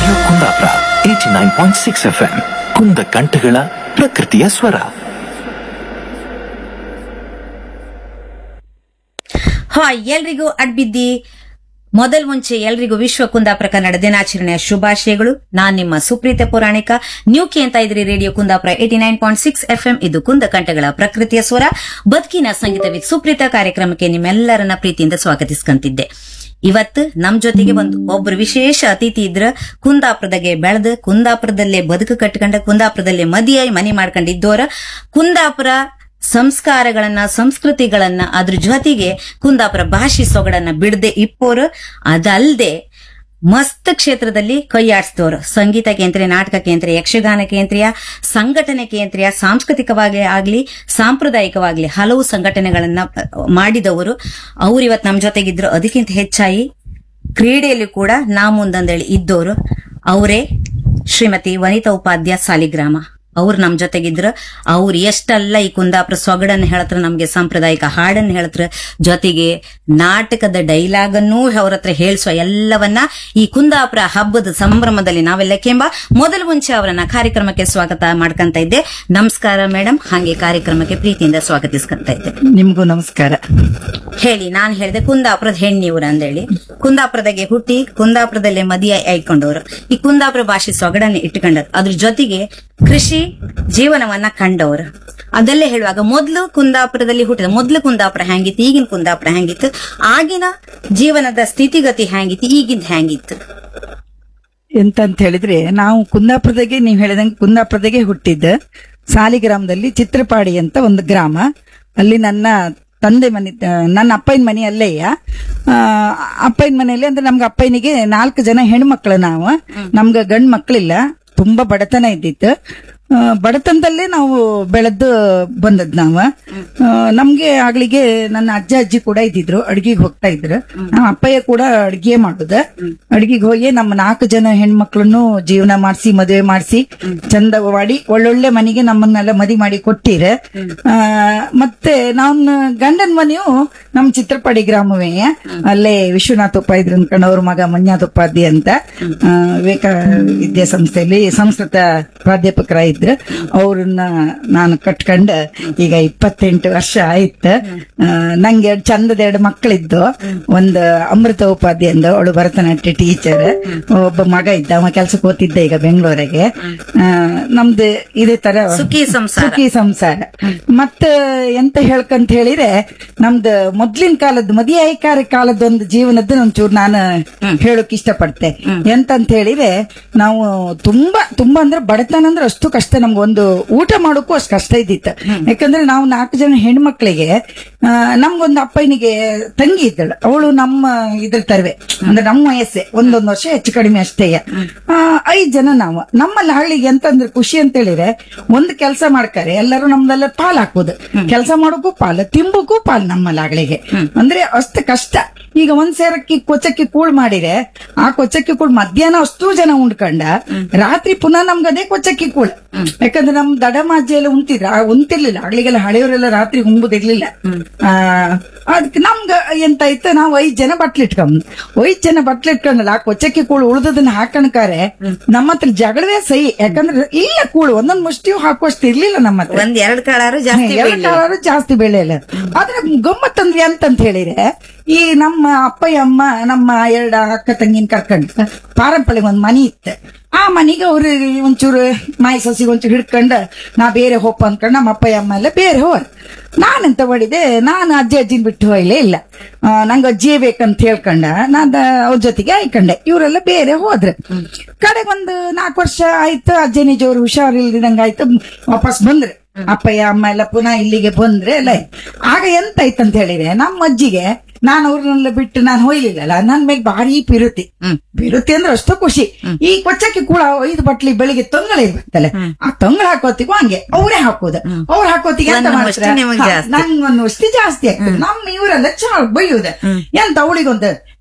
Radio Kundapura eighty nine point six F M ಕುಂದ ಕಂಠಗಳ ಪ್ರಕೃತಿಯ ಸ್ವರ ಹಾಯ್ ಎಲ್ರಿಗೂ ಅಡ್ಬಿದ್ದಿ ಮೊದಲ್ ಮುಂಚೆ ಎಲ್ರಿಗೂ ವಿಶ್ವ ಕುಂದಾಪುರ ಕನ್ನಡ ದಿನಾಚರಣೆಯ ಶುಭಾಶಯಗಳು ನಾನ್ ನಿಮ್ಮ ಸುಪ್ರೀತ ಪೌರಾಣಿಕ ನ್ಯೂ ಕೆ ಅಂತ ಇದ್ರಿ radio Kundapura eighty nine point six FM ಇದು ಕುಂದ ಕಂಠಗಳ ಪ್ರಕೃತಿಯ ಸ್ವರ ಬದುಕಿನ ಸಂಗೀತ ವಿತ್ ಸುಪ್ರೀತ ಕಾರ್ಯಕ್ರಮಕ್ಕೆ ನಿಮ್ಮೆಲ್ಲರನ್ನ ಪ್ರೀತಿಯಿಂದ ಸ್ವಾಗತಿಸ್ಕಂತಿದ್ದೆ ಇವತ್ತು ನಮ್ ಜೊತೆಗೆ ಒಂದು ಒಬ್ರು ವಿಶೇಷ ಅತಿಥಿ ಇದ್ರ ಕುಂದಾಪುರದಾಗೆ ಬೆಳೆದು ಕುಂದಾಪುರದಲ್ಲೇ ಬದುಕು ಕಟ್ಕೊಂಡ ಕುಂದಾಪುರದಲ್ಲೇ ಮದಿಯಾಗಿ ಮನೆ ಮಾಡ್ಕೊಂಡಿದ್ದೋರ ಕುಂದಾಪುರ ಸಂಸ್ಕಾರಗಳನ್ನ ಸಂಸ್ಕೃತಿಗಳನ್ನ ಅದ್ರ ಜೊತೆಗೆ ಕುಂದಾಪುರ ಭಾಷೆ ಸೊಗಡನ್ನ ಬಿಡದೆ ಇಪ್ಪೋರು ಅದಲ್ದೆ ಮಸ್ತ್ ಕ್ಷೇತ್ರದಲ್ಲಿ ಕೈಯಾಡಿಸಿದವರು ಸಂಗೀತ ಕೇಂದ್ರ ನಾಟಕ ಕೇಂದ್ರ ಯಕ್ಷಗಾನ ಕೇಂದ್ರೀಯ ಸಂಘಟನೆ ಕೇಂದ್ರೀಯ ಸಾಂಸ್ಕೃತಿಕವಾಗಿ ಆಗ್ಲಿ ಸಾಂಪ್ರದಾಯಿಕವಾಗ್ಲಿ ಹಲವು ಸಂಘಟನೆಗಳನ್ನ ಅಹ್, ಮಾಡಿದವರು ಅವ್ರು ಇವತ್ತು ನಮ್ ಜೊತೆಗಿದ್ರು ಅದಕ್ಕಿಂತ ಹೆಚ್ಚಾಗಿ ಕ್ರೀಡೆಯಲ್ಲಿ ಕೂಡ ನಾ ಮುಂದಂದೇಳಿ ಇದ್ದವರು ಅವರೇ ಶ್ರೀಮತಿ ವನಿತಾ ಉಪಾಧ್ಯಾಯ ಸಾಲಿಗ್ರಾಮ ಅವ್ರು ನಮ್ ಜೊತೆಗಿದ್ರು ಅವ್ರು ಎಷ್ಟಲ್ಲ ಈ ಕುಂದಾಪುರ ಸೊಗಡನ್ನ ಹೇಳ್ತ್ರ ನಮ್ಗೆ ಸಾಂಪ್ರದಾಯಿಕ ಹಾಡನ್ನ ಹೇಳ್ತ್ರ ಜೊತೆಗೆ ನಾಟಕದ ಡೈಲಾಗ್ ಅನ್ನೂ ಅವ್ರ ಹತ್ರ ಹೇಳ್ಸುವ ಎಲ್ಲವನ್ನ ಈ ಕುಂದಾಪುರ ಹಬ್ಬದ ಸಂಭ್ರಮದಲ್ಲಿ ನಾವೆಲ್ಲ ಕೆಂಬ ಮೊದಲು ಮುಂಚೆ ಅವರನ್ನ ಕಾರ್ಯಕ್ರಮಕ್ಕೆ ಸ್ವಾಗತ ಮಾಡ್ಕಂತ ಇದ್ದೆ ನಮಸ್ಕಾರ ಮೇಡಮ್ ಹಾಗೆ ಕಾರ್ಯಕ್ರಮಕ್ಕೆ ಪ್ರೀತಿಯಿಂದ ಸ್ವಾಗತಿಸ್ಕೊಂತ ಇದ್ದೆ ನಿಮ್ಗೂ ನಮಸ್ಕಾರ ಹೇಳಿ ನಾನ್ ಹೇಳಿದೆ ಕುಂದಾಪುರದ ಹೆಣ್ಣಿವ್ರು ಅಂದೇಳಿ ಕುಂದಾಪುರದಾಗೆ ಹುಟ್ಟಿ ಕುಂದಾಪುರದಲ್ಲೇ ಮದಿಯ ಆಯ್ಕೊಂಡವ್ರು ಈ ಕುಂದಾಪುರ ಭಾಷೆ ಸೊಗಡನ್ನ ಇಟ್ಕೊಂಡರು ಅದ್ರ ಜೊತೆಗೆ ಕೃಷಿ ಜೀವನವನ್ನ ಕಂಡವರು ಅದಲ್ಲೇ ಹೇಳುವಾಗ ಮೊದ್ಲು ಕುಂದಾಪುರದಲ್ಲಿ ಹುಟ್ಟಿದ ಮೊದ್ಲು ಕುಂದಾಪುರ ಹೆಂಗಿತ್ತು ಈಗಿನ ಕುಂದಾಪುರ ಹೆಂಗಿತ್ತು ಆಗಿನ ಜೀವನದ ಸ್ಥಿತಿಗತಿ ಹೆಂಗಿತ್ತು ಈಗಿನ ಹೆಂಗಿತ್ತು ಎಂತಂತ ಹೇಳಿದ್ರೆ ನಾವು ಕುಂದಾಪುರದಾಗೆ ನೀವು ಹೇಳಿದಂಗೆ ಕುಂದಾಪುರದಾಗೆ ಹುಟ್ಟಿದ್ದ ಸಾಲಿಗ್ರಾಮದಲ್ಲಿ ಚಿತ್ರಪಾಡಿ ಅಂತ ಒಂದು ಗ್ರಾಮ ಅಲ್ಲಿ ನನ್ನ ತಂದೆ ಮನೆ ನನ್ನ ಅಪ್ಪನ ಮನೆ ಅಲ್ಲೇಯ ಅಪ್ಪನ ಮನೆಯಲ್ಲಿ ಅಂದ್ರೆ ನಮ್ಗೆ ಅಪ್ಪನಿಗೆ ನಾಲ್ಕು ಜನ ಹೆಣ್ಮಕ್ಳು ನಾವು ನಮ್ಗೆ ಗಂಡ್ ಮಕ್ಳಿಲ್ಲ ತುಂಬಾ ಬಡತನ ಇದ್ದಿತ್ತು ಆ, ಬಡತನದಲ್ಲೇ ನಾವು ಬೆಳೆದು ಬಂದದ್ ನಾವು ಆ, ನಮ್ಗೆ ಆಗ್ಲಿಗೆ ನನ್ನ ಅಜ್ಜ ಅಜ್ಜಿ ಕೂಡ ಇದ್ದಿದ್ರು ಅಡ್ಗಿಗೆ ಹೋಗ್ತಾ ಇದ್ರು ನಮ್ಮ ಅಪ್ಪಯ್ಯ ಕೂಡ ಅಡ್ಗೆ ಮಾಡುದ ಅಡ್ಗಿಗೆ ಹೋಗಿ ನಮ್ಮ ನಾಲ್ಕು ಜನ ಹೆಣ್ಮಕ್ಳನ್ನು ಜೀವನ ಮಾಡಿಸಿ ಮದುವೆ ಮಾಡಿಸಿ ಚಂದ ಮಾಡಿ ಒಳ್ಳೊಳ್ಳೆ ಮನೆಗೆ ನಮ್ಮನ್ನೆಲ್ಲ ಮದಿ ಮಾಡಿ ಕೊಟ್ಟಿರ ಆ, ಮತ್ತೆ ನಾನು ಗಂಡನ ಮನೆಯು ನಮ್ ಚಿತ್ರಪಡಿ ಗ್ರಾಮವೇ ಅಲ್ಲೇ ವಿಶ್ವನಾಥ್ ಉಪಾಧ್ಯ ಅವ್ರ ಮಗ ಮಂಜಾತ್ ಉಪಾಧ್ಯ ಅಂತ ಆ, ವಿವೇಕ ವಿದ್ಯಾಸಂಸ್ಥೆಯಲ್ಲಿ ಸಂಸ್ಕೃತ ಪ್ರಾಧ್ಯಾಪಕರ ಇದ್ರು ಅವ್ರನ್ನ ನಾನು ಕಟ್ಕೊಂಡ ಈಗ ಇಪ್ಪತ್ತೆಂಟು ವರ್ಷ ಆಯ್ತು ಆ, ನಂಗೆ ಎರಡ್ ಚಂದದ ಎರಡು ಮಕ್ಕಳಿದ್ದು ಒಂದು ಅಮೃತ ಉಪಾಧ್ಯ ಅಂದ ಅವಳು ಭರತನಾಟ್ಯ ಟೀಚರ್ ಒಬ್ಬ ಮಗ ಇದ್ದ ಅವ ಕೆಲ್ಸಕ್ಕೆ ಹೋಗ್ತಿದ್ದ ಈಗ ಬೆಂಗಳೂರಿಗೆ ಆ, ನಮ್ದು ಇದೇ ತರ ಸುಖಿ ಸಂಸಾರ. ಸುಖಿ ಸಂಸಾರ ಮತ್ತ ಎಂತ ಹೇಳ್ಕಂತ ಹೇಳಿದ್ರೆ ನಮ್ದು ಮೊದ್ಲಿನ ಕಾಲದ ಮದಿಯಾಯಿಕಾರ ಕಾಲದ ಒಂದು ಜೀವನದ್ದು ಒಂಚೂರು ನಾನು ಹೇಳಕ್ ಇಷ್ಟಪಡ್ತೆ ಎಂತಂತ ಹೇಳಿದ್ರೆ ನಾವು ತುಂಬಾ ತುಂಬಾ ಅಂದ್ರೆ ಬಡತನ ಅಂದ್ರೆ ಅಷ್ಟು ಕಷ್ಟ ನಮ್ಗೆ ಒಂದು ಊಟ ಮಾಡೋಕ್ಕೂ ಅಷ್ಟು ಕಷ್ಟ ಇದ್ದಿತ್ತು ಯಾಕಂದ್ರೆ ನಾವು ನಾಲ್ಕು ಜನ ಹೆಣ್ಮಕ್ಳಿಗೆ ಆ, ನಮ್ಗೊಂದು ಅಪ್ಪನಿಗೆ ತಂಗಿ ಇದ್ದಳು ಅವಳು ನಮ್ಮ ಇದ್ರ ತರವೆ ಅಂದ್ರೆ ನಮ್ಮ ವಯಸ್ಸೆ ಒಂದೊಂದು ವರ್ಷ ಹೆಚ್ಚು ಕಡಿಮೆ ಅಷ್ಟೇ ಐದ್ ಜನ ನಾವು ನಮ್ಮಲ್ಲಿ ಹಳ್ಳಿಗೆ ಎಂತಂದ್ರೆ ಖುಷಿ ಅಂತ ಹೇಳಿದ್ರೆ ಒಂದು ಕೆಲಸ ಮಾಡ್ತಾರೆ ಎಲ್ಲರೂ ನಮ್ದೆಲ್ಲ ಪಾಲ್ ಹಾಕೋದು ಕೆಲಸ ಮಾಡೋಕ್ಕೂ ಪಾಲು ತಿಂಬಕ್ಕೂ ಪಾಲ್ ನಮ್ಮಲ್ಲಿ ಹಳ್ಳಿಗೆ ಅಂದ್ರೆ ಅಷ್ಟು ಕಷ್ಟ ಈಗ ಒಂದ್ ಸೇರಕ್ಕಿ ಕೊಚ್ಚಕ್ಕಿ ಕೂಳ್ ಮಾಡಿರೆ ಆ ಕೊಚ್ಚಕ್ಕಿ ಕೂಳ್ ಮಧ್ಯಾಹ್ನ ಅಷ್ಟು ಜನ ಉಂಡ್ಕಂಡ ರಾತ್ರಿ ಪುನಃ ನಮ್ಗೆ ಅದೇ ಕೊಚ್ಚಕ್ಕಿ ಕೂಳ್ ಯಾಕಂದ್ರೆ ನಮ್ ದಡಮಾಜಿ ಎಲ್ಲ ಉಂಟಿದ್ರ ಆ ಉಂತಿರ್ಲಿಲ್ಲ ಆಗ್ಲಿಗೆಲ್ಲ ಹಳೆಯವರೆಲ್ಲ ರಾತ್ರಿ ಉಂಬುದಿರ್ಲಿಲ್ಲ ಆ ಅದಕ್ಕೆ ನಮ್ಗ ಎಂತ ಇತ್ತು ನಾವು ಐದ್ ಜನ ಬಟ್ಲಿಟ್ಕೊಂಡ್ ಐದ್ ಜನ ಬಟ್ಲಿಟ್ಕೊಂಡಲ್ಲ ಆ ಕೊಚ್ಚಕ್ಕಿ ಕೂಳು ಉಳ್ದದನ್ನ ಹಾಕಣ್ಕಾರೆ ನಮ್ಮ ಹತ್ರ ಜಗಳವೇ ಸೈ ಯಾಕಂದ್ರೆ ಇಲ್ಲ ಕೂಳು ಒಂದೊಂದ್ ಮುಷ್ಟಿಯು ಹಾಕುವಷ್ಟು ಇರ್ಲಿಲ್ಲ ನಮ್ಮ ಹತ್ರ ಒಂದ್ ಎರಡ್ ಕಾಳಾರು ಜಾಸ್ತಿ ಎರಡು ಬೀಳ್ಲಿಲ್ಲ. ಕಾಲಾರು ಜಾಸ್ತಿ ಬೆಳೆಯಲ್ಲ ಆದ್ರೆ ಗಮ್ಮತ್ತಂದ್ರೆ ಎಂತಂತ ಹೇಳಿದ್ರೆ ಈ ನಮ್ಮ ಅಪ್ಪಯ್ಯ ಅಮ್ಮ ನಮ್ಮ ಎರಡು ಅಕ್ಕ ತಂಗಿನ ಕರ್ಕೊಂಡು ಪಾರಂಪಳಿಗೆ ಒಂದ್ ಮನಿ ಇತ್ತು ಆ ಮನಿಗೆ ಅವ್ರು ಒಂಚೂರು ಮಾಯಿ ಸಸಿಗೆ ಒಂಚೂರು ಹಿಡ್ಕೊಂಡ ನಾ ಬೇರೆ ಹೋಪ ಅನ್ಕೊಂಡ್ ನಮ್ಮ ಅಪ್ಪಯ್ಯ ಅಮ್ಮ ಎಲ್ಲ ಬೇರೆ ಹೋರ್ ನಾನೆಂತ ಮಾಡಿದೆ ನಾನು ಅಜ್ಜಿ ಅಜ್ಜಿನ ಬಿಟ್ಟು ಹೋಗ್ಲೇ ಇಲ್ಲ ಆ, ನಂಗೆ ಅಜ್ಜಿಯೇ ಬೇಕಂತ ಹೇಳ್ಕೊಂಡ ನಾನ್ ಅವ್ರ ಜೊತೆಗೆ ಆಯ್ಕೊಂಡೆ ಇವರೆಲ್ಲ ಬೇರೆ ಹೋದ್ರೆ ಕಡೆಗೆ ಒಂದು ನಾಲ್ಕು ವರ್ಷ ಆಯ್ತು ಅಜ್ಜಿ ನಿಜವ್ರು ಹುಷಾರಿಲ್ದಂಗ ಆಯ್ತು ವಾಪಸ್ ಬಂದ್ರೆ ಅಪ್ಪಯ್ಯ ಅಮ್ಮ ಎಲ್ಲ ಪುನಃ ಇಲ್ಲಿಗೆ ಬಂದ್ರೆ ಎಲ್ಲ ಆಯ್ತು. ಆಗ ಎಂತ ಆಯ್ತಂತ ಹೇಳಿದ್ರೆ ನಮ್ಮ ಅಜ್ಜಿಗೆ ನಾನು ಅವ್ರನ್ನೆಲ್ಲ ಬಿಟ್ಟು ನಾನು ಹೋಯ್ಲಿಲ್ಲಲ್ಲ ನನ್ ಮೇಲೆ ಭಾರಿ ಪಿರುತಿ ಪಿರುತಿ ಅಂದ್ರೆ ಅಷ್ಟು ಖುಷಿ ಈ ಕೊಚ್ಚಕ್ಕೆ ಕೂಡ ಐದು ಬಟ್ಲಿ ಬೆಳಿಗ್ಗೆ ತೊಂಗಳ ಇರ್ಬೇಕಲ್ಲ ಆ ತೊಂಗಳ ಹಾಕೋತಿಗೂ ಹಂಗೆ ಅವರೇ ಹಾಕೋದು ಅವ್ರು ಹಾಕೋತಿಗೆ ಎಂತ ಒಂದು ಮಾಡ್ತಾರೆ ಮುಷ್ಟಿ ನಿಮಗೆ ಹಾ, ಜಾಸ್ತಿ. ನಂಗೊಂದು ವಸ್ತಿ ಜಾಸ್ತಿ ಆಗ್ತದೆ ನಮ್ಮ ಇವರೆಲ್ಲ ಚಾ ಬೈಯುದ ಎಂತ ಅವಳಿಗೊಂದು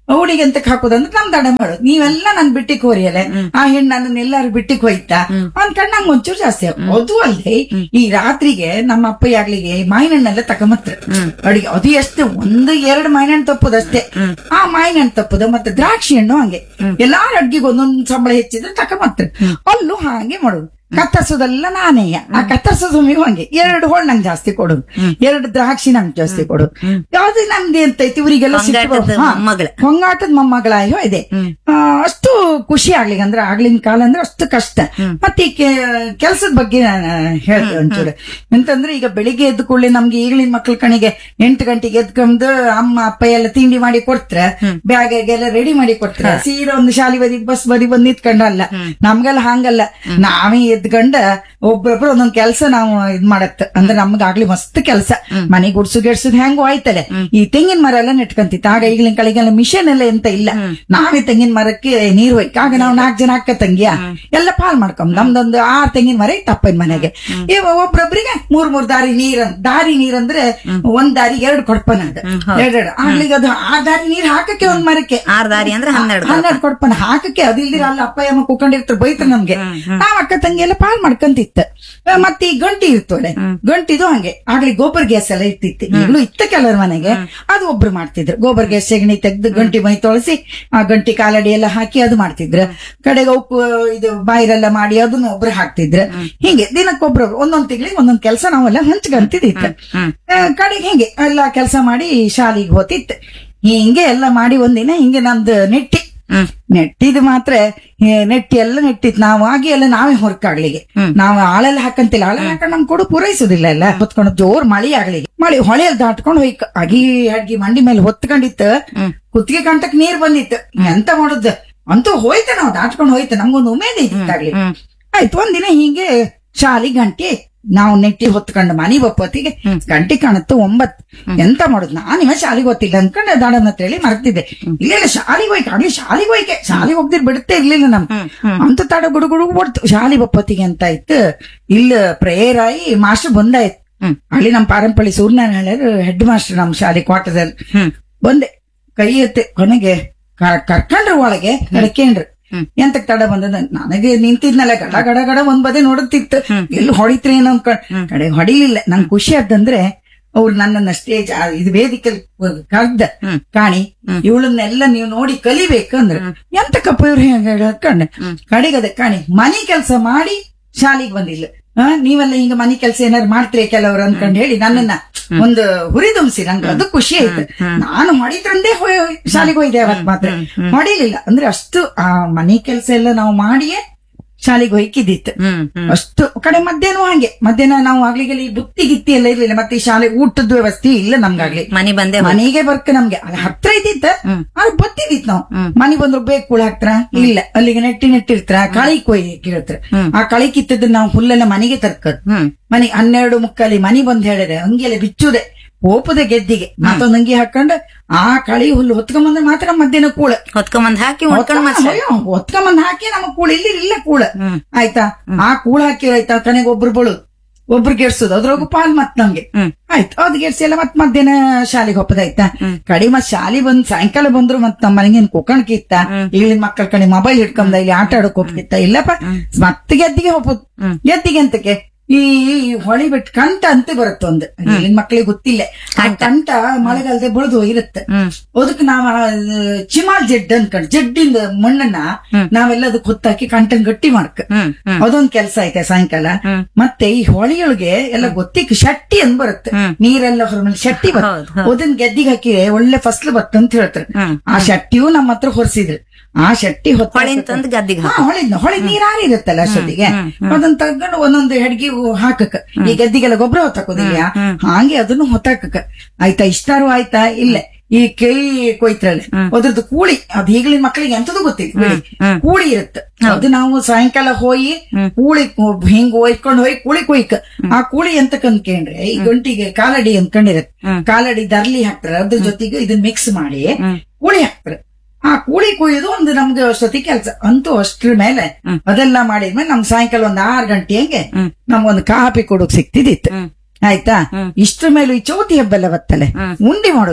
ಅವಳಿಗೆ ಎಂತಕ್ ಹಾಕೋದಂದ್ರೆ ನಮ್ ದಡ ಮಾಡೋದು ನೀವೆಲ್ಲ ನನ್ ಬಿಟ್ಟಿಕ್ ಹೋರಿಯಲ್ಲ ಆ ಹೆಣ್ಣು ನನ್ನ ಎಲ್ಲಾರು ಬಿಟ್ಟಿಕ್ ಹೋಯ್ತಾ ಅನ್ಕೊಂಡ್ ನಂಗೆ ಒಂಚೂರು ಜಾಸ್ತಿ ಆಗ್- ಅದು ಅಲ್ಲದೆ ಈ ರಾತ್ರಿಗೆ ನಮ್ಮ ಅಪ್ಪ ಆಗ್ಲಿಗೆ ಮಾವಿನಣ್ಣೆಲ್ಲ ತಗೊಂಬತ್ರ ಅಡಿಗೆ ಅದು ಎಷ್ಟು ಒಂದು ಎರಡು ಮಾವಿನಣ್ಣು ತಪ್ಪುದಷ್ಟೇ ಆ ಮಾವಿನಣ್ಣು ತಪ್ಪುದ ಮತ್ತೆ ದ್ರಾಕ್ಷಿ ಹಣ್ಣು ಹಂಗೆ ಎಲ್ಲಾರ ಅಡ್ಗಿಗೆ ಒಂದೊಂದ್ ಸಂಬಳ ಹೆಚ್ಚಿದ್ರೆ ತಗೊಂಬತ್ರ ಅಲ್ಲೂ ಹಾಗೆ ಮಾಡೋದು ಕತ್ತರಿಸೋದೆಲ್ಲ ನಾನೇ ಆ ಕತ್ತರಿಸೋದು ಹಂಗೆ ಎರಡು ಹೋಳ್ ನಂಗೆ ಜಾಸ್ತಿ ಕೊಡು ಎರಡು ದ್ರಾಕ್ಷಿ ನಂಗೆ ಜಾಸ್ತಿ ಕೊಡು ಯಾವ್ದು ನಮ್ದು ಅಂತ ಐತಿ ಇವರಿಗೆಲ್ಲ ಸಿಟ್ಟು ಬರೋದು. ಹೊಂಗಾಟದ ಹಾ, ಮೊಮ್ಮಗಳ. ಹೊಂಗಾಟದ ಮೊಮ್ಮಗಳಾಯೋ ಇದೆ ಆ, ಅಷ್ಟು ಖುಷಿ ಆಗ್ಲಿಕ್ಕೆ ಅಂದ್ರೆ ಆಗ್ಲಿನ ಕಾಲ ಅಂದ್ರೆ ಅಷ್ಟು ಕಷ್ಟ ಮತ್ತೆ ಈ ಕೆಲಸದ ಬಗ್ಗೆ ನಾನು ಹೇಳ್ತೇವೆ ಒಂಚೂರು ಎಂತಂದ್ರೆ ಈಗ ಬೆಳಿಗ್ಗೆ ಎದ್ದು ಕೂಡಲೇ ನಮ್ಗೆ ಈಗಿನ ಮಕ್ಳ ಕಣಿಗೆ ಎಂಟು ಗಂಟೆಗೆ ಎದ್ಕೊಂಡು ಅಮ್ಮ ಅಪ್ಪ ಎಲ್ಲ ತಿಂಡಿ ಮಾಡಿ ಕೊಡ್ತ್ರ ಬ್ಯಾಗೆಲ್ಲ ರೆಡಿ ಮಾಡಿ ಕೊಡ್ತ್ರ ಸೀದಾ ಒಂದು ಶಾಲಿ ಬದಿ ಬಸ್ ಬದಿ ಬಂದ್ ನಿಂತ್ಕೊಂಡಲ್ಲ ನಮ್ಗೆಲ್ಲ ಹಂಗಲ್ಲ ನಾವೇ ಎದ್ಕೊಂಡ ಒಬ್ಬೊಬ್ರು ಒಂದೊಂದ್ ಕೆಲಸ ನಾವು ಇದ್ ಮಾಡತ್ತ ಅಂದ್ರೆ ನಮ್ಗಾಗ್ಲಿ ಮಸ್ತ್ ಕೆಲಸ ಮನೆ ಗುಡ್ಸು ಗೆಡ್ಸುದ್ ಹೆಂಗೋ ಆಯ್ತಲ್ಲ ಈ ತೆಂಗಿನ ಮರ ಎಲ್ಲ ನೆಟ್ಕಂತಿತ್ತು ಆಗ ಈಗಿನ ಕಳಿಗೆಲ್ಲ ಮಿಷನ್ ಎಲ್ಲ ಎಂತ ಇಲ್ಲ ನಾವೇ ತೆಂಗಿನ ಮರಕ್ಕೆ ನೀರ್ ಒಯ್ಕ ಆಗ ನಾವು ನಾಲ್ಕು ಜನ ಅಕ್ಕ ತಂಗಿಯ ಎಲ್ಲ ಪಾಲ್ ಮಾಡ್ಕೊಂಡ್ ನಮ್ದೊಂದು ಆರ್ ತೆಂಗಿನ ಮರ ಇತ್ತು ಅಪ್ಪನ ಮನೆಗೆ ಇವ ಒಬ್ರೊಬ್ರಿಗೆ ಮೂರ್ ಮೂರ್ ದಾರಿ ನೀರ್ ಅಂತ- ದಾರಿ ನೀರಂದ್ರೆ ಒಂದ್ ದಾರಿ ಎರಡು ಕೊಡ್ಪನ ಅದು ಎರಡೆರಡು ಆಗ್ಲಿಗೆ ಅದು ಆ ದಾರಿ ನೀರ್ ಹಾಕಕ್ಕೆ ಒಂದ್ ಮರಕ್ಕೆ ಆರ್ ದಾರಿ ಅಂದ್ರೆ ಹನ್ನೆರಡು ಹನ್ನೆರಡು ಕೊಡ್ಪನ ಹಾಕಕ್ಕೆ ಅದು ಇಲ್ದಿರ ಅಲ್ಲಿ ಅಪ್ಪ ಅಮ್ಮ ಕೂಕೊಂಡಿರ್ತಾರೆ ಬೈತಾರೆ ನಮ್ಗೆ ನಾವ್ ಅಕ್ಕ ತಂಗಿ ಎಲ್ಲ ಪಾಲ್ ಮಾಡ್ಕಂತಿತ್ತ ಆ, ಮತ್ತೆ ಈ ಗಂಟಿ ಇರ್ತೋಳೆ ಗಂಟಿದು ಹಂಗೆ ಆಗ್ಲಿ ಗೋಬರ್ ಗ್ಯಾಸ್ ಎಲ್ಲ ಇರ್ತಿತ್ತು ಈಗಲೂ ಇತ್ತ ಕೆಲವ್ರ ಮನೆಗೆ ಅದು ಒಬ್ರು ಮಾಡ್ತಿದ್ರು ಗೋಬರ್ ಗ್ಯಾಸ್ ಸೆಗಣಿ ತೆಗ್ದು ಗಂಟಿ ಮೈ ತೊಳಸಿ ಆ ಗಂಟಿ ಕಾಲಡಿ ಎಲ್ಲ ಹಾಕಿ ಅದು ಮಾಡ್ತಿದ್ರು ಕಡೆಗೆ ಉಪ್ಪು ಇದು ಬಾಯಿರೆಲ್ಲ ಮಾಡಿ ಅದನ್ನ ಒಬ್ರು ಹಾಕ್ತಿದ್ರು ಹಿಂಗೆ ದಿನಕ್ಕೊಬ್ರು ಒಂದೊಂದ್ ತಿಂಗಳಿಗೆ ಒಂದೊಂದ್ ಕೆಲಸ ನಾವೆಲ್ಲ ಹಂಚ್ಕಂತಿದ್ದಿತ್ತು ಆ, ಕಡೆಗೆ ಹಿಂಗೆ ಎಲ್ಲ ಕೆಲಸ ಮಾಡಿ ಶಾಲೆಗೆ ಹೋತಿತ್ತು ಹಿಂಗೆ ಎಲ್ಲ ಮಾಡಿ ಒಂದಿನ ಹಿಂಗೆ ನಮ್ದು ನೆಟ್ಟಿ ನೆಟ್ಟಿದ್ ಮಾತ್ರ ಏ, ನೆಟ್ಟಿ ಎಲ್ಲ ನೆಟ್ಟಿತ್ ನಾವು ಆಗಿ ಎಲ್ಲ ನಾವೇ ಹೊರಕಾಗ್ಲಿಗೆ ನಾವು ಆಳೆಲ್ಲ ಹಾಕಂತಿಲ್ಲ ಆಳೆಲ್ಲ ಹಾಕೊಂಡ್ ನಮ್ ಕೊಡು ಪೂರೈಸುದಿಲ್ಲ ಎಲ್ಲ ಹೊತ್ಕೊಂಡು ಜೋರ್ ಮಳಿ ಆಗ್ಲಿಗೆ ಮಳಿ ಹೊಳೆಯಲ್ಲಿ ದಾಟ್ಕೊಂಡು ಹೋಯ್ಕ ಅಗಿ ಅಡ್ಗಿ ಮಂಡಿ ಮೇಲೆ ಹೊತ್ಕೊಂಡಿತ್ತು ಕುತ್ತಿಗೆ ಕಂಟಕ್ ನೀರ್ ಬಂದಿತ್ತು ಎಂತ ಮಾಡುದು ಅಂತೂ ಹೋಯ್ತ ನಾವು ದಾಟ್ಕೊಂಡು ಹೋಯ್ತು ನಮ್ಗೊಂದು ಉಮೇದ್ ಇದ್ದಾಗ್ಲಿ ಆಯ್ತು ಒಂದಿನ ಹಿಂಗೆ ಶಾಲಿ ಗಂಟೆ ನಾವು ನೆಟ್ಟಿ ಹೊತ್ಕೊಂಡು ಮನಿ ಬಪ್ಪತ್ತಿಗೆ ಗಂಟೆ ಕಾಣುತ್ತೆ ಒಂಬತ್ ಎಂತ ಮಾಡುದು ನಾನಿವ ಶಾಲಿಗೆ ಗೊತ್ತಿಲ್ಲ ಅನ್ಕೊಂಡು ದಾಡನ ಅಂತ ಹೇಳಿ ಮರ್ತಿದ್ದೆ ಇಲ್ಲ ಇಲ್ಲ ಶಾಲಿಗೆ ಹೋಯ್ಕೆ ಆಗ್ಲಿ ಶಾಲಿಗೆ ಹೋಯ್ಕೆ ಶಾಲಿಗೆ ಹೋಗ್ದಿರ್ ಬಿಡುತ್ತೆ ಇರ್ಲಿಲ್ಲ ನಮ್ ಅಂತ ತಡ ಗುಡು ಗುಡು ಓಡ್ತು ಶಾಲಿ ಬಪ್ಪತ್ತಿಗೆ ಅಂತ ಆಯ್ತು ಇಲ್ಲ ಪ್ರೇಯರ್ ಆಗಿ ಮಾಸ್ಟರ್ ಬಂದಾಯ್ತು ಅಲ್ಲಿ ನಮ್ ಪಾರಂಪಳ್ಳಿ ಸೂರ್ಯನಾರಾಯಣ ಹೆಡ್ ಮಾಸ್ಟರ್ ನಮ್ ಶಾಲೆ ಕ್ವಾರ್ಟರ್ದಲ್ಲಿ ಬಂದೆ ಕೈ ಎತ್ತೆ ಕೊನೆಗೆ ಕ- ಕರ್ಕೊಂಡ್ರು ಒಳಗೆ ಕಡ್ಕೇಂಡ್ರು ಎಂತಕ್ ತಡ ಬಂದದ ನನಗೆ ನಿಂತಿದ್ನಲ್ಲ ಗಡ ಗಡ ಗಡ ಒಂದ್ ಬದೇ ನೋಡುತ್ತಿತ್ತು ಎಲ್ಲಿ ಹೊಡಿತ್ರಿ ಏನೋ ಅನ್ಕೊಂಡ್ ಕಡೆ ಹೊಡಿಲಿಲ್ಲ ನಂಗ್ ಖುಷಿ ಆದಂದ್ರೆ ಅವ್ರು ನನ್ನನ್ನ ಸ್ಟೇಜ್ ಇದು ವೇದಿಕೆ ಕರ್ದ ಕಾಣಿ ಇವಳನ್ನೆಲ್ಲ ನೀವು ನೋಡಿ ಕಲಿಬೇಕು ಅಂದ್ರೆ ಎಂತಕ್ಕಪ್ಪ ಇವ್ರು ಹೇಳ್ಕೊಂಡೆ ಕಡೆಗದೆ ಕಾಣಿ ಮನಿ ಕೆಲಸ ಮಾಡಿ ಶಾಲಿಗೆ ಬಂದಿಲ್ಲ ಆ, ನೀವೆಲ್ಲ ಹಿಂಗ ಮನಿ ಕೆಲಸ ಏನಾರು ಮಾಡ್ತೀರಿ ಕೆಲವರು ಅನ್ಕೊಂಡ್ ಹೇಳಿ ನನ್ನನ್ನ ಒಂದು ಹುರಿದುಂಬಿಸಿ ನಂಗೆ ಅದು ಖುಷಿ ಆಯ್ತು ನಾನು ಹೊಡಿದ್ರಂದೇ ಶಾಲೆಗೆ ಹೋಯ್ದೆ ಅವತ್ ಮಾತ್ರ ಹೊಡಿಲಿಲ್ಲ ಅಂದ್ರೆ ಅಷ್ಟು ಆ ಮನೆ ಕೆಲಸ ಎಲ್ಲ ನಾವು ಮಾಡಿಯೇ ಶಾಲೆಗೆ ಹೊಯ್ಕಿದ್ದಿತ್ತು ಹ್ಮ್ ಹ್ಮ್ ಅಷ್ಟು ಕಡೆ ಮಧ್ಯಾಹ್ನ ಹಂಗೆ ಮಧ್ಯಾಹ್ನ ನಾವು ಆಗ್ಲಿಗೆ ಈ ಬುತ್ತಿ ಗಿತ್ತಿ ಎಲ್ಲ ಇರ್ಲಿಲ್ಲ ಮತ್ತೆ ಈ ಶಾಲೆ ಊಟದ ವ್ಯವಸ್ಥೆ ಇಲ್ಲ ನಮ್ಗಾಗ್ಲಿ ಮನಿ ಬಂದೆ ಮನೆಗೆ ಬರ್ಕ ನಮ್ಗೆ ಅಲ್ಲಿ ಹತ್ರ ಇದ್ದಿತ್ತ ಅದು ಬತ್ತಿದಿತ್ ನಾವು ಮನೆ ಬಂದ್ರು ಬೇಕು ಕೂಳ ಹಾಕ್ತಾರ ಇಲ್ಲ ಅಲ್ಲಿಗೆ ನೆಟ್ಟಿ ನೆಟ್ಟಿರ್ತಾರ ಕಳಿ ಕೊಯ್ ಕೇಳ್ತಾರ ಆ ಕಳಿ ಕಿತ್ತದ ನಾವು ಹುಲ್ಲೆಲ್ಲ ಮನೆಗೆ ತರ್ಕದ್ ಹ್ಮ್ ಮನೆ ಹನ್ನೆರಡು ಮುಕ್ಕಲ್ಲಿ ಮನಿ ಬಂದ್ ಹೇಳಿದೆ ಹಂಗೆಲ್ಲ ಬಿಚ್ಚುದೆ ಪೋಪದ ಗೆದ್ದಿಗೆ ಮತ್ತೊಂದ್ ಅಂಗಿ ಹಾಕೊಂಡು ಆ ಕಳಿ ಹುಲ್ಲು ಹೊತ್ಕೊಂಬಂದ್ರೆ ಮಾತ್ರ ಮಧ್ಯಾಹ್ನ ಕೂಳ ಹೊತ್ಕೊಂಬಂದ್ ಹಾಕಿ ಉಳ್ಕೊಂಡ್ ಮತ್ತೆ ಹೊತ್ಕೊಂಬಂದ್ ಹಾಕಿ ನಮ್ಮ ಕೂಳ ಇಲ್ಲಿ ಇಲ್ಲ ಕೂಳ ಆಯ್ತಾ ಆ ಕೂಳ ಹಾಕಿ ಆಯ್ತಾ ಕನೆಗೆ ಒಬ್ರು ಬಳು ಒಬ್ರು ಗೆಡ್ಸುದು ಅದ್ರೊಳಗು ಪಾಲ್ ಮತ್ ನಮ್ಗೆ ಆಯ್ತು ಅದ್ ಗೆಡ್ಸಿ ಎಲ್ಲ ಮತ್ ಮಧ್ಯಾಹ್ನ ಶಾಲೆಗೆ ಹೋಪದಾಯ್ತಾ ಕಡಿ ಮತ್ ಶಾಲೆ ಬಂದ್ ಸಾಯಂಕಾಲ ಬಂದ್ರು ಮತ್ ನಮ್ಮ ಮನೆಗೇನ್ ಕುಕ್ಕಣ್ಕಿ ಇತ್ತ ಈಗಿನ ಮಕ್ಕಳ ಕಡೆ ಮೊಬೈಲ್ ಹಿಡ್ಕೊಂಡ ಇಲ್ಲಿ ಆಟ ಆಡಕ್ ಹೋಗ್ತಿತ್ತ ಇಲ್ಲಪ್ಪ ಮತ್ತೆ ಗೆದ್ದಿಗೆ ಹೋಗ್ಬೋದು ಗೆದ್ದಿಗೆ ಅಂತಕ್ಕೆ ಈ ಈ ಹೊಳಿ ಬಿಟ್ಟು ಕಂಟ ಅಂತ ಬರುತ್ತೆ ಒಂದು ಈಗಿನ ಮಕ್ಳಿಗೆ ಗೊತ್ತಿಲ್ಲ ಆ ಕಂಟ ಮಳೆಗಾಲದ ಬೆಳೆದು ಇರುತ್ತೆ ಅದಕ್ಕೆ ನಾವ್ ಆ, ಚಿಮಾಲ್ ಜಡ್ ಅನ್ಕೊಂಡ್ ಜಡ್ಡಿಂದ ಮಣ್ಣನ್ನ ನಾವೆಲ್ಲ ಅದಕ್ಕೆ ಹೊತ್ತಾಕಿ ಕಂಟನ್ ಗಟ್ಟಿ ಮಾಡ್ಕ ಹ್ಮ್ ಹ್ಮ್ ಅದೊಂದ್ ಕೆಲ್ಸ ಐತೆ ಸಾಯಂಕಾಲ ಮತ್ತೆ ಈ ಹೊಳಿಯೊಳಗೆ ಎಲ್ಲ ಗೊತ್ತಿಕ್ ಶಟ್ಟಿ ಅಂತ ಬರುತ್ತೆ ನೀರೆಲ್ಲ ಹೊರಮೇಲೆ ಶಟ್ಟಿ ಹೌದು, ಬರುತ್ತೆ ಅದನ್ನ ಗೆದ್ದಿಗೆ ಹಾಕಿದ್ರೆ ಒಳ್ಳೆ ಫಸ್ಲು ಬತ್ತ ಅಂತ ಹೇಳ್ತಾರೆ ಆ ಶಟ್ಟಿಯು ನಮ್ಮ ಹತ್ರ ಹೊರಿಸಿದ್ರು ಆ ಶಟ್ಟಿ ಹೊತ್ತ ಹೊಳಿನ್ ತಂದ್ ಗದ್ದಿಗ್ ಹಾ, ಹೊಳಿದ್ನ ಹೊಳಿ ನೀರ್ ಆರಿರುತ್ತಲ್ಲ ಅಷ್ಟೊತ್ತಿಗೆ ಅದನ್ನ ತಗೊಂಡು ಒಂದೊಂದು ಹೆಡ್ಗಿ ಹಾಕಕ್ ಈ ಗದ್ದಿಗೆಲ್ಲ ಗೊಬ್ಬರ ಹೊತ್ತಾಕೋದಿಲ್ಲ ಹಾಗೆ ಅದನ್ನು ಹೊತ್ತಾಕಕ್ ಆಯ್ತಾ ಇಷ್ಟಾರು ಆಯ್ತಾ ಇಲ್ಲ ಈ ಕೈ ಕೊಯ್ತ್ರಲ್ಲ ಅದ್ರದ್ದು ಕೂಳಿ ಅದ್ ಈಗಲಿನ ಮಕ್ಕಳಿಗೆ ಎಂತದೂ ಗೊತ್ತಿಲ್ಲ ಬಿಡಿ ಕೂಳಿ ಇರುತ್ತೆ ಅದು ನಾವು ಸಾಯಂಕಾಲ ಹೋಗಿ ಕೂಳಿ ಹಿಂಗ್ ಒಯ್ಕೊಂಡ್ ಹೋಗಿ ಕೂಳಿ ಕೊಯ್ಕ ಆ ಕೂಳಿ ಎಂತಕ್ ಅನ್ಕೊಂಡ್ರೆ ಈ ಗಂಟಿಗೆ ಕಾಲಡಿ ಅನ್ಕೊಂಡಿರತ್ತೆ ಕಾಲಡಿ ದರ್ಲಿ ಹಾಕ್ತಾರೆ ಅದ್ರ ಜೊತೆಗೆ ಇದನ್ನ ಮಿಕ್ಸ್ ಮಾಡಿ ಕೂಳಿ ಹಾಕ್ತಾರೆ ಆ ಕೂಳಿ ಕುಯ್ಯೋದು ಒಂದು ನಮ್ಗೆ ಅಷ್ಟೊತ್ತಿ ಕೆಲಸ ಅಂತೂ ಅಷ್ಟ್ರ ಮೇಲೆ ಅದೆಲ್ಲ ಮಾಡಿದ್ಮೇಲೆ ನಮ್ ಸಾಯಂಕಾಲ ಒಂದ್ ಆರ್ ಗಂಟೆ ಹಂಗೆ ನಮ್ಗೊಂದು ಕಾಪಿ ಕೊಡೋಕ್ ಸಿಕ್ತಿದಿತ್ತು ಆಯ್ತಾ ಇಷ್ಟ್ರ ಮೇಲೆ ಈ ಚೌತಿ ಹಬ್ಬ ಎಲ್ಲ ಬತ್ತಲೆ ಉಂಡಿ ಮಾಡೋದು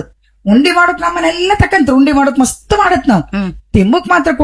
ಉಂಡಿ ಮಾಡೋಕ್ ನಮ್ಮನೆಲ್ಲ ತಕಂತ್ರ ಉಂಡಿ ಮಾಡೋಕ್ ಮಸ್ತ್ ಮಾಡತ್ ನಾವ್ ಹ್ಮ್ ತಿಂಬುಕ್ ಮಾತ್ರ